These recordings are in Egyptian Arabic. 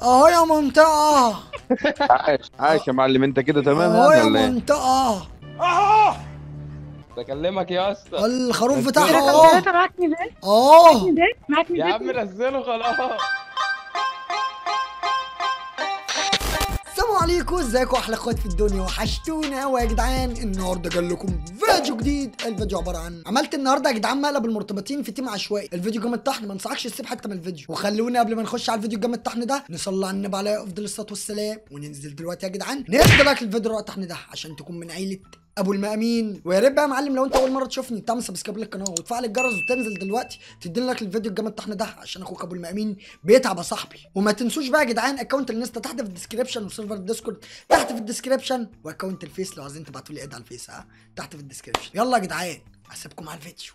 اهو يا منطقة عايش عايش يا معلم انت كده تمام اهو يعني يا ولا ايه؟ منطقة بكلمك يا اسطى الخروف بس بتاعها كده اهو ثلاثة معاك ميزان اه ميزان معاك يا ميزان عم نزله خلاص السلام عليكم ازيكم احلى اخوات في الدنيا وحشتونا قوي يا جدعان النهارده جاي لكم فيديو جديد الفيديو عباره عن عملت النهارده يا جدعان مقلب المرتبطين في تيم عشوائي الفيديو جامد طحن ما انصحكش تسيب حته من الفيديو وخلونا قبل ما نخش على الفيديو الجامد الطحن ده نصلي على النبي عليه افضل الصلاه والسلام وننزل دلوقتي يا جدعان ندي لايك للفيديو الطحن ده عشان تكون من عيله ابو المأمين ويا ريت بقى يا معلم لو انت اول مره تشوفني تعمل سبسكرايب للقناه وتفعل الجرس وتنزل دلوقتي تدينا لك الفيديو الجامد الطحن ده عشان اخوك ابو المأمين بيتعب يا صاحبي وما تنسوش بقى يا جدعان اكونت الانستا تحت في الديسكربشن وسيرفر الديسكورد تحت في الديسكربشن واكونت الفيس لو عايزين تبعتوا لي اد على الفيس ها تحت في الديسكربشن يلا يا جدعان اسيبكم على الفيديو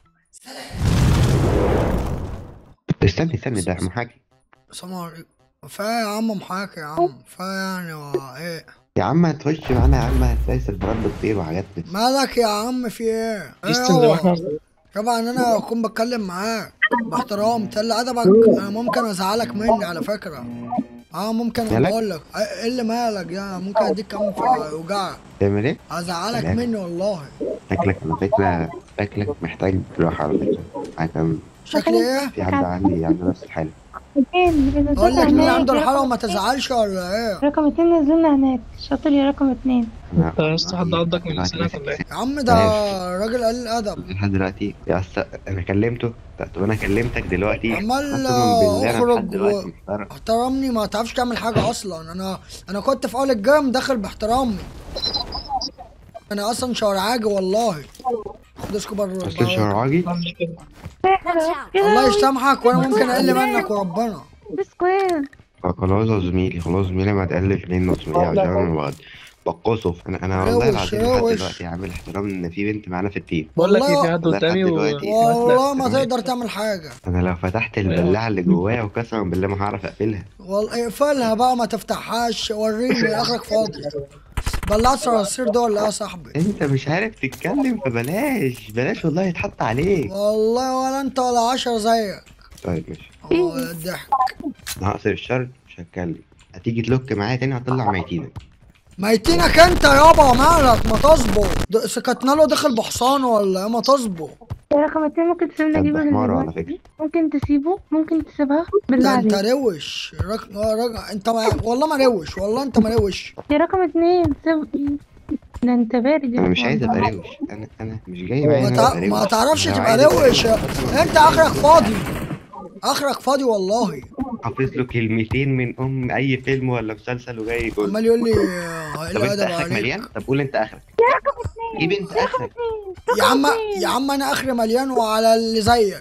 استني استني ده محاكي السلام عليكم فا يا عم محاكي يا عم فا يعني و- ايه يا عم تخش معانا يا عم هتلاقي سيرفرات بتطير وحاجات بت... مالك يا عم في ايه؟ ايه يستن زي ما هو؟ احنا طبعا انا اكون بتكلم معاك باحترام تل ادبك انا ممكن ازعلك مني على فكره اه ممكن مالك؟ اقول لك ايه اللي مالك يا ممكن اديك كام يوجعك تعمل ايه؟ ازعلك مالك؟ مني والله شكلك على فكرة شكلك محتاج راحة على فكرة عشان شكلي ايه؟ في حد عندي عنده نفس الحالة اتنين اقول لك مين عنده هناك. الحاله وما تزعلش ولا ايه؟ رقم اتنين نزلنا هناك شاطر يا رقم اتنين أنا انت يا اسطى حد عضك من دلوقتي لسانك ماسك ولا ايه؟ يا عم ده راجل قليل الادب لحد دلوقتي يا أسطى أنا كلمته طب أنا كلمتك دلوقتي عمال قسما بالله أنا اخرج لحد دلوقتي و- محترم احترمني ما تعرفش تعمل حاجه اصلا انا انا كنت في اول الجيم داخل باحترامي انا اصلا شوارعاجي والله خد اسكوبر أصل شرعاجي عامل كده الله يسامحك وانا ممكن اقل منك وربنا بسكوير خلاص يا زميلي خلاص زميلي ما تقلل منه زميلي عشان أنا بقعد بقصه انا انا والله روش، العظيم لحد روش. دلوقتي عامل احترام ان في بنت معانا في التيم بقول لك ايه والله- في حد لا، قدامي و دلوقتي. والله ما تمام. تقدر تعمل حاجه انا لو فتحت البلاعه اللي جوايا وقسما بالله ما هعرف اقفلها والله اقفلها بقى ما تفتحهاش وريني اخرك فاضي بلعت صراصير دول لا يا صاحبي انت مش عارف تتكلم فبلاش بلاش والله يتحط عليك والله ولا انت ولا عشرة زيك طيب ماشي والله الضحك انا هقصر الشر مش هتكلم هتيجي تلوك معايا تاني هطلع ميتينك ميتينك انت يابا مالك ما تصبر د- سكتنا له داخل بحصانه ولا ايه ما تصبر يا رقم اتنين ممكن تسيبنا طب نجيبه ده حمار على دلوقتي؟ فكرة. ممكن تسيبه ممكن تسيبها بالله ده انت عليك روش رك... آه، رك... انت ما... والله ما روش والله انت ما روش يا رقم اتنين سيب ده انت بارد انا مش عايز ابقى روش انا انا مش جاي معايا ما, إن تع... أنا أبقى ما روش. تعرفش أنا تبقى عايز أبقى روش انت اخرك فاضي اخرك فاضي والله حافظ له كلمتين من ام اي فيلم ولا مسلسل وجاي يقول عمال يقول لي آه، ايه طب انت الادب اخرك عليك مليان طب قول انت اخرك جيب انت اخرك يا عم يا عم انا اخري مليان وعلى اللي زيك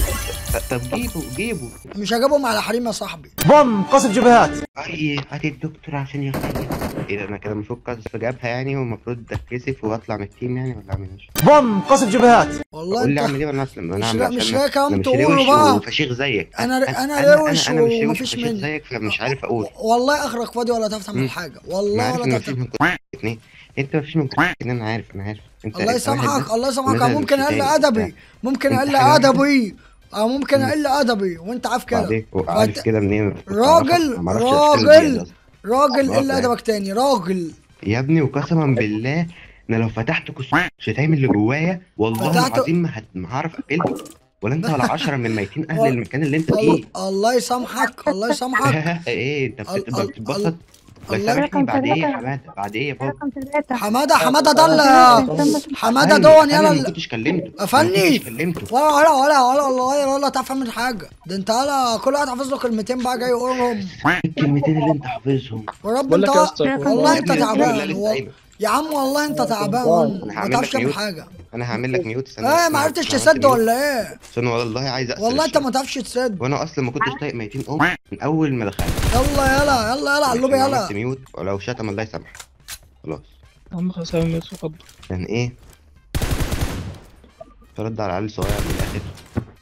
طب جيبه جيبه مش هجيبهم على حريم يا صاحبي بوم قصف جبهات اي هات الدكتور عشان يخيل ايه ده انا كده المفروض قصف جبهه يعني والمفروض اتكسف واطلع من التيم يعني ولا اعمل ايش؟ بوم قصف جبهات والله قول لي انت اعمل ايه وانا اسلم انا مش اعمل لا- عشان مش أنا- لاقي كلام أنا مش تقوله روش بقى. وفشيخ زيك أنا- أنا انا روش انا, أنا مش روش ومفيش وفشيخ مني. زيك فمش عارف اقول والله اخرك فاضي ولا تعرف تعمل مم. حاجه انا والله عارف ولا ان تعرف مفيش تعمل من اتنين انت مفيش من اتنين انا عارف انا عارف انت الله أنت واحد يسامحك بس. الله يسامحك ونزل أنا ممكن اقل الشتايم ادبي وبتاع. ممكن انت اقل حاجة واحدة. ادبي او ممكن مم. اقل ادبي وانت عارف كده بعدين عارف فأنت- كده منين راجل ما أعرفش أشكال راجل البيض أصلاً. راجل والله. قل ادبك تاني راجل يا ابني وقسما بالله انا لو فتحت كس الشتايم اللي جوايا والله فتحت- العظيم ما هت- ما هعرف اقفلها ولا انت ولا عشرة من ميتين اهل وال- المكان اللي انت الله, فيه الله يسامحك الله يسامحك ايه انت ال- بتبقى ال- بتتبسط ال- بس الله- سامحني بعد ايه يا رقم حماده بعد ايه يا بابا رقم ثلاثة حماده حماده ده اللي حماده أنا- دون انا يلا ما ال- كنتش كلمته ما أفني. كنتش كلمته ولا ولا ولا ولا والله ولا تعرف من حاجه ده انت ولا كل واحد حافظ له كلمتين بقى جاي يقولهم الكلمتين اللي انت حافظهم ورب بقول انت لك يا اسطى والله انت ابني، تعبان اللي لسه والله. قايله. يا عم والله انت تعبان أنا ما هعمل تعرفش لك تعمل ميوت. حاجه انا هعمل لك ميوت استنى ايه أنا- ما عرفتش أنا عملت تسد ميوت. ولا ايه عشان والله عايز اقفل والله انت الشات. ما تعرفش تسد وانا اصلا ما كنتش طايق ميتين ام من اول ما دخلت يلا يلا يلا يلا على اللوبي عشان عملت يلا ميوت ولو شتم الله يسامحه خلاص يا عم خلاص اعمل ميوت وخد كان ايه ترد على العيال الصغير من الاخر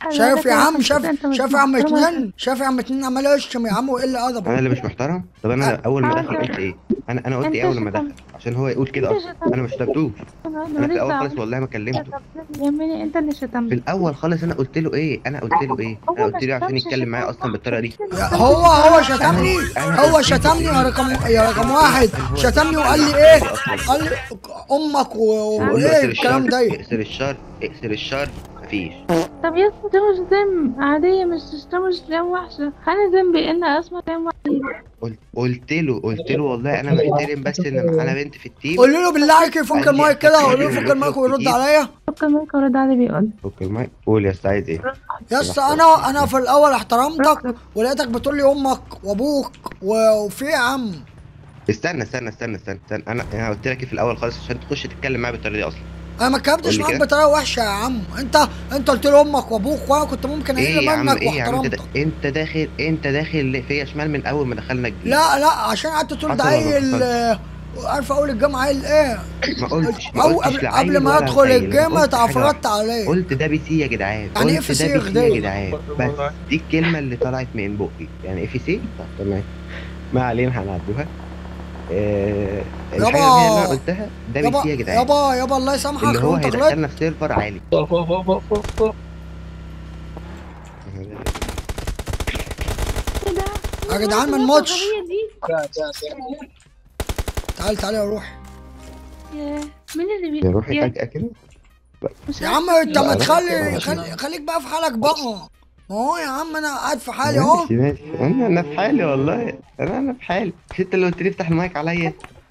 شايف يا عم شايف أنت مش شايف يا عم محترم اتنين شايف يا عم اتنين عمال يشتم يا عم وقل ادبه انا اللي مش محترم طب انا اول ما دخل قلت ايه انا انا قلت أنت ايه اول ما شتمت. دخل عشان هو يقول كده أنت اصلا شتمت. انا ما شتمتوش انا في الاول خالص والله ما كلمته يهمني انت اللي في شتمت الاول خالص انا قلت له ايه انا قلت له ايه هو انا ما قلت له عشان شتمش، يتكلم معايا اصلا بالطريقه دي يا- هو هو شتمني أنا هو قلت له شتمني يا إيه؟ رقم يا رقم واحد هو شتمني وقال لي أصلاً. ايه قال لي امك و- بقول له وايه اقصر الكلام الشر ده اقصر الشر اقصر الشر مفيش طب يا اسطى ده مش ذنب عادية مش ده مش ذنب وحشة أنا ذنبي إن أسمع ذنب وحشة قلت قلت له قلت له والله انا محترم بس ان معانا بنت في التيم قول له بالله عليك يفك المايك كده قول له يفك المايك ويرد عليا فك المايك ورد علي بيقول فك المايك قول يا اسطى عايز ايه يا اسطى انا انا في الاول احترمتك ولقيتك بتقول لي امك وابوك و- وفي يا عم استنى استنى استنى استنى, استنى. انا انا قلت لك إيه في الاول خالص عشان تخش تتكلم معايا بالطريقه دي اصلا انا ما اتكلمتش قول لي معاك كده. بطريقه وحشه يا عم انت انت قلت لي امك وابوك وانا كنت ممكن ايه اقل يا عم منك ايه يا عم انت واحترمتك دا- انت داخل انت داخل فيا شمال من اول ما دخلنا الجيم لا لا عشان قعدت تقول ده حصل ولا ما عيل حصلش؟ آه، عارف اول الجامعه عيل ايه ما قلتش ما او قلتش قبل, لعيل قبل ما ولا ادخل لعيل. الجيم أنا قلت حاجة اتعفرت واحدة. عليه قلت ده بي سي يا جدعان يعني إيه قلت في سي ده بي سي غداء؟ يا جدعان بس دي الكلمه اللي طلعت من بقي يعني ايه في سي طب تمام ما علينا هنعدوها آه يابا. الحاجه الوحيدة اللي انا قلتها ده بي يابا سي يا جدعان يابا يابا الله يسامحك اللي لو هو انت غلطت هيدخلنا في سيرفر عالي فوق فوق فوق فوق فوق فوق إيه ده؟ يا جدعان ما الناس نموتش. الغبية دي تعال تعال تعال. تعال تعال يا روح ياه، مين اللي بي يا روحي يا- فجاه كده مش يا عارفة. عم انت ما لا، تخلي لا. خلي خليك بقى في حالك بقى ما هو يا عم انا قاعد في حالي اهو ماشي ماشي انا انا في حالي والله انا انا في حالي مش انت اللي قلت لي افتح المايك عليا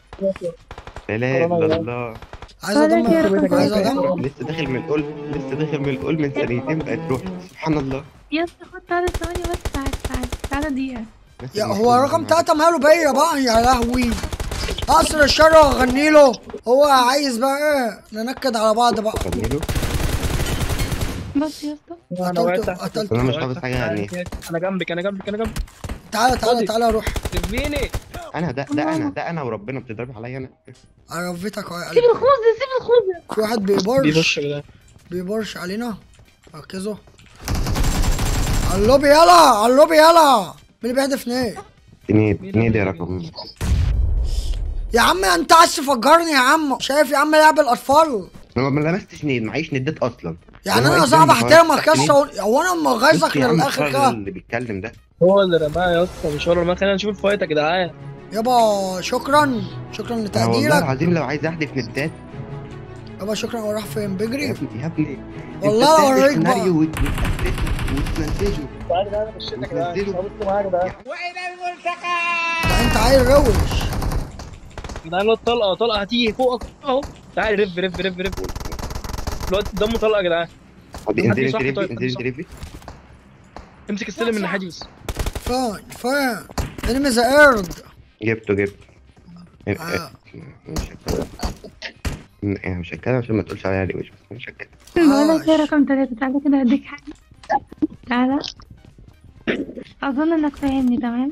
لا اله الا الله عايز ولا كده ادمر رقم عايز ثلاثة. ادمر لسه داخل من القلب لسه داخل من القلب من ثانيتين بقت روحي سبحان الله يا اسطى خد تعالى ثواني بس تعالى تعالى تعالى دقيقة بس يا المفروض هو إن رقم أنا- ثلاثة ماله بيا بقى يا لهوي قصر الشر واغني له هو عايز بقى ايه ننكد على بعض بقى أغني له؟ بص يا اسطى انا وقعت قتلته تحت. قتلته انا مش حافظ حاجه يعني انا جنبك انا جنبك انا جنبك تعالى تعالى تعالى روح سيبيني انا ده ده انا ده انا وربنا بتضرب عليا انا عرفتك اهو يا سيب قلبي الخوذة سيب الخوذة في واحد بيبرش بيخش يا جدعان بيبرش علينا ركزوا اللوبي يلا على اللوبي يلا مين اللي بيهدف ايه نيد نيد يا رقم يا عم انت عايز تفجرني يا عم شايف يا عم لعب الاطفال انا ما لمستش نيد معيش ندات اصلا يعني أنا انا واقف صعب جنبي خلاص، احترمك يا تحت اسطى هو انا بص مغيظك يا عم للاخر الراجل كده اللي بيتكلم ده هو اللي رماه يا اسطى مش هو اللي رماه خلينا نشوف الفايت يا جدعان يابا شكرا شكرا انا والله لتقديرك العظيم لو عايز احذف ندات يابا شكرا وراح فين يا بيجري ابني يا ابني والله انت بتعمل اوريك بقى. سيناريو وت- وتنزله تعالى يا جدعان مشيتك يا جدعان نزله. بصوا معايا يا جدعان ده انت عيل روش يا جدعان الواد طلقه طلقه هتيجي فوقك اهو تعالى رف رف رف رف الواد دمه طلقه يا جدعان طب حد انزلي صح انت طيب، انزلي صح. انت امسك السلم من الناحيه دي بس فين فين انمي ذا ايرد جبته جبته آه. مش هتكلم يعني مش هتكلم عشان ما تقولش عليا وش بس مش هتكلم بقول لك يا عاش. رقم ثلاثة تعالى كده هديك حاجة تعالى أظن إنك فاهمني تمام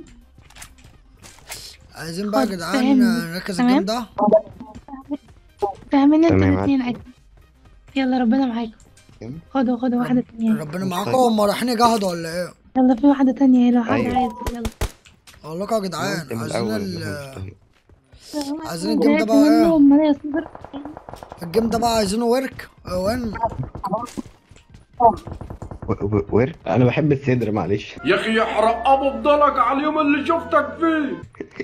عايزين بقى يا خد، جدعان فهمني. نركز تمام. الجيم ده فاهمين انتوا تمام، الاتنين أكيد يلا ربنا معاكم تمام. خدوا خدوا واحدة تانية ربنا معاكم هم رايحين يجاهدوا ولا ايه؟ يلا في واحدة تانية لو حد أيوة. عايز يلا اقول لكم يا جدعان انت من عايزين الأول ال- اللي هو مش طايق. عايزين الجيم ده بقى ايه؟ منهم ما يصبر الجيم ده بقى عايزينه ورك وين و- و- ورك انا بحب الصدر معلش يا اخي يحرق ابو بضلك على اليوم اللي شفتك فيه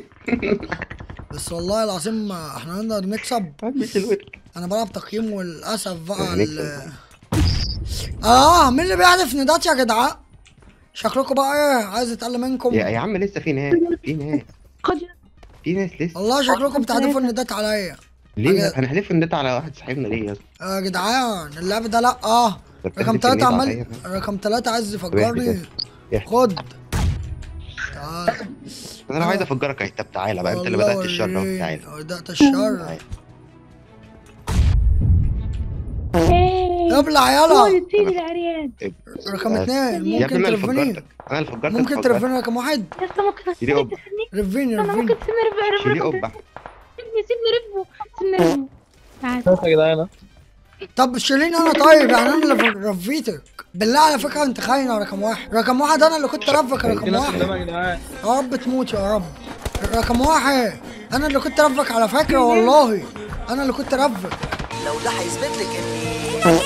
بس والله العظيم احنا نقدر نكسب مش الورك انا بلعب تقييم وللاسف بقى يعني ال... اه مين اللي بيحذف ندات يا جدعان شكلكم بقى ايه عايز يتقل منكم يا يا عم لسه في ناس في ناس خد في ناس لسه والله شكلكم بتحذفوا الندات عليا ليه حاجة- هنحلف الندات على واحد صاحبنا ليه يا اسطى يا جدعان اللعب ده لا اه ده رقم بتحذف ثلاثة الندات عمال عليا. رقم ثلاثة عايز احذف يفجرني احذف. احذف. خد تعال انا لو عايز افجرك اهي طب تعالى بقى انت اللي والله بدات الشر اهو وريني. تعالى بدأت الشر تعالى. ايه ابلع يلا قول تيجي العريان رقم اثنين يا ابني ممكن انا اللي ترفني فجرتك انا اللي فجرتك ممكن فجرتك. ترفني رقم واحد يا اسطى ممكن شيلي تسيبني قبة. تسيبني رفيني انا رفيني ممكن تسيبني رفع شيلي رفع قبة سيبني سيبني رفو سيبني رفو تعال شوف يا جدعان طب شيليني انا طيب يعني انا اللي رفيتك بالله على فكره انت خاينه رقم واحد رقم واحد انا اللي كنت رفك في رقم ناس واحد قدامها يا جدعان يا رب تموت يا رب رقم واحد انا اللي كنت رفك على فكره والله انا اللي كنت رفك لو ده هيثبت لك اني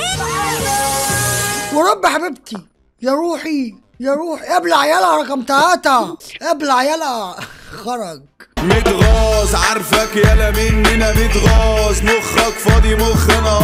ورب حبيبتي يا روحي يا روحي ابلع يلا رقم ثلاثة ابلع يلا خرج متغاظ عارفك يالا مننا متغاظ مخك فاضي مخنا